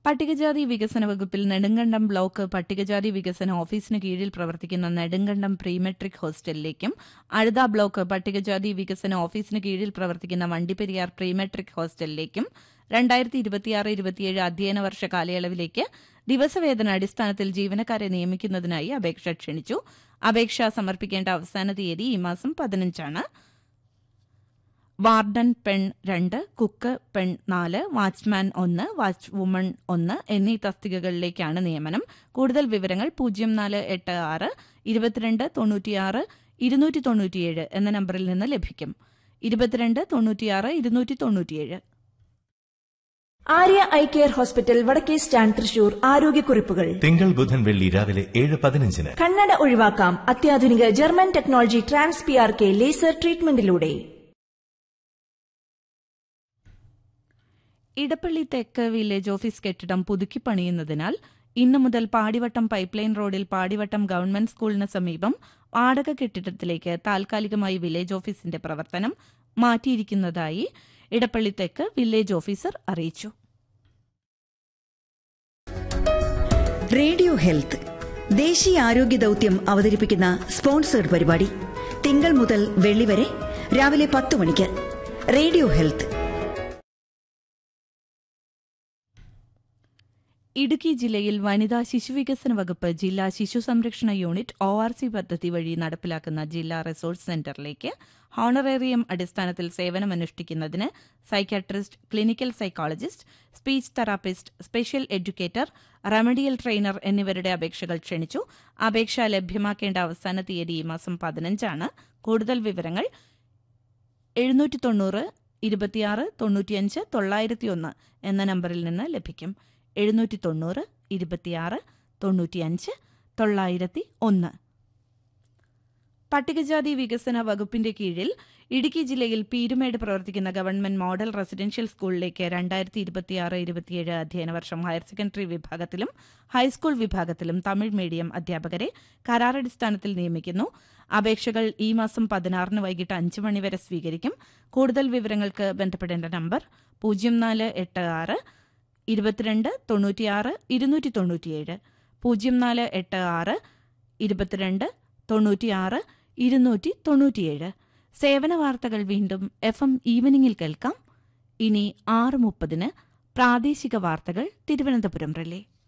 പട്ടികജാതി വികസന വകുപ്പിൽ നെടുങ്കണ്ടം ബ്ലോക്ക് പട്ടികജാതി വികസന ഓഫീസിന് കീഴിൽ പ്രവർത്തിക്കുന്ന നെടുങ്കണ്ടം പ്രീമെട്രിക് ഹോസ്റ്റലിലേക്കും അഴുത ബ്ലോക്ക് പട്ടികജാതി വികസന ഓഫീസിന് കീഴിൽ പ്രവർത്തിക്കുന്ന വണ്ടിപ്പെരിയാർ പ്രീമെട്രിക് ഹോസ്റ്റലിലേക്കും രണ്ടായിരത്തി ഇരുപത്തിയാറ് ഇരുപത്തിയേഴ് അധ്യയന വർഷ കാലയളവിലേക്ക് ദിവസവേതന അടിസ്ഥാനത്തിൽ ജീവനക്കാരെ നിയമിക്കുന്നതിനായി അപേക്ഷ ക്ഷണിച്ചു അപേക്ഷ സമർപ്പിക്കേണ്ട അവസാന തീയതി ഈ മാസം പതിനഞ്ചാണ് വാർഡൻ പെൺ രണ്ട് കുക്ക് പെൺ നാല് വാച്ച്മാൻ ഒന്ന് വാച്ച് വുമൺ ഒന്ന് എന്നീ തസ്തികകളിലേക്കാണ് നിയമനം കൂടുതൽ വിവരങ്ങൾ പൂജ്യം നാല് എട്ട് ആറ് ഇരുപത്തിരണ്ട് തൊണ്ണൂറ്റിയാറ് ഇരുന്നൂറ്റി തൊണ്ണൂറ്റിയേഴ് എന്ന നമ്പറിൽ നിന്ന് ലഭിക്കും ഇരുപത്തിരണ്ട് തൊണ്ണൂറ്റിയാറ് ഇരുന്നൂറ്റി തൊണ്ണൂറ്റിയേഴ് ആര്യ ഐ കെയർ ഹോസ്പിറ്റൽ വടക്കേ സ്റ്റാൻഡ് തൃശൂർ ആരോഗ്യക്കുറിപ്പുകൾ തിങ്കൾ ബുധൻ വെള്ളി രാവിലെ ഏഴ് പതിനഞ്ചിന് കണ്ണട ഒഴിവാക്കാം അത്യാധുനിക German technology trans P R K laser ട്രീറ്റ്മെന്റിലൂടെ ഇടപ്പള്ളി തെക്ക് വില്ലേജ് ഓഫീസ് കെട്ടിടം പുതുക്കി പണിയുന്നതിനാൽ ഇന്നു മുതൽ പാടിവട്ടം പൈപ്പ്ലൈൻ റോഡിൽ പാടിവട്ടം ഗവൺമെന്റ് സ്കൂളിന് സമീപം വാടക കെട്ടിടത്തിലേക്ക് താൽക്കാലികമായി വില്ലേജ് ഓഫീസിന്റെ പ്രവർത്തനം മാറ്റിയിരിക്കുന്നതായി ഇടപ്പള്ളി തെക്ക് വില്ലേജ് ഓഫീസർ അറിയിച്ചു റേഡിയോ ഹെൽത്ത് ദേശീയ ആരോഗ്യ ദൌത്യം അവതരിപ്പിക്കുന്ന സ്പോൺസേഡ് പരിപാടി തിങ്കൾ മുതൽ വെള്ളി വരെ രാവിലെ പത്ത് മണിക്ക് റേഡിയോ ഹെൽത്ത് ഇടുക്കി ജില്ലയിൽ വനിതാ ശിശുവികസന വകുപ്പ് ജില്ലാ ശിശു സംരക്ഷണ യൂണിറ്റ് ഒ ആർ സി പദ്ധതി വഴി നടപ്പിലാക്കുന്ന ജില്ലാ റിസോഴ്സ് സെന്ററിലേക്ക് ഹോണറേറിയം അടിസ്ഥാനത്തിൽ സേവനമനുഷ്ഠിക്കുന്നതിന് psychiatrist clinical psychologist speech therapist special educator remedial trainer എന്നിവരുടെ അപേക്ഷകൾ ക്ഷണിച്ചു അപേക്ഷ ലഭ്യമാക്കേണ്ട അവസാന തീയതി ഈ മാസം പതിനഞ്ചാണ് കൂടുതൽ വിവരങ്ങൾ എഴുന്നൂറ്റി തൊണ്ണൂറ് ഇരുപത്തിയാറ് തൊണ്ണൂറ്റിയഞ്ച് തൊള്ളായിരത്തിയൊന്ന് എന്ന നമ്പറിൽ നിന്ന് ലഭിക്കും എഴുന്നൂറ്റി തൊണ്ണൂറ് ഇരുപത്തിയാറ് തൊണ്ണൂറ്റിയഞ്ച് തൊള്ളായിരത്തി ഒന്ന് പട്ടികജാതി വികസന വകുപ്പിന്റെ കീഴിൽ ഇടുക്കി ജില്ലയിൽ പീരുമേട് പ്രവർത്തിക്കുന്ന ഗവൺമെന്റ് മോഡൽ റെസിഡൻഷ്യൽ സ്കൂളിലേക്ക് രണ്ടായിരത്തി ഇരുപത്തിയാറ് ഇരുപത്തിയേഴ് അധ്യയന വർഷം ഹയർ സെക്കൻഡറി വിഭാഗത്തിലും ഹൈസ്കൂൾ വിഭാഗത്തിലും തമിഴ് മീഡിയം അധ്യാപകരെ കരാറടിസ്ഥാനത്തിൽ നിയമിക്കുന്നു അപേക്ഷകൾ ഈ മാസം പതിനാറിന് വൈകിട്ട് അഞ്ച് മണിവരെ സ്വീകരിക്കും കൂടുതൽ വിവരങ്ങൾക്ക് ബന്ധപ്പെടേണ്ട നമ്പർ പൂജ്യം നാല് എട്ട് ആറ് ഇരുപത്തിരണ്ട് തൊണ്ണൂറ്റിയാറ് ഇരുന്നൂറ്റി തൊണ്ണൂറ്റിയേഴ് പൂജ്യം നാല് എട്ട് ആറ് ഇരുപത്തിരണ്ട് തൊണ്ണൂറ്റിയാറ് ഇരുന്നൂറ്റി തൊണ്ണൂറ്റിയേഴ് സേവന വാർത്തകൾ വീണ്ടും എഫ് എം ഈവനിങ്ങിൽ കേൾക്കാം ഇനി ആറ് മുപ്പതിന് പ്രാദേശിക വാർത്തകൾ തിരുവനന്തപുരം റിലേ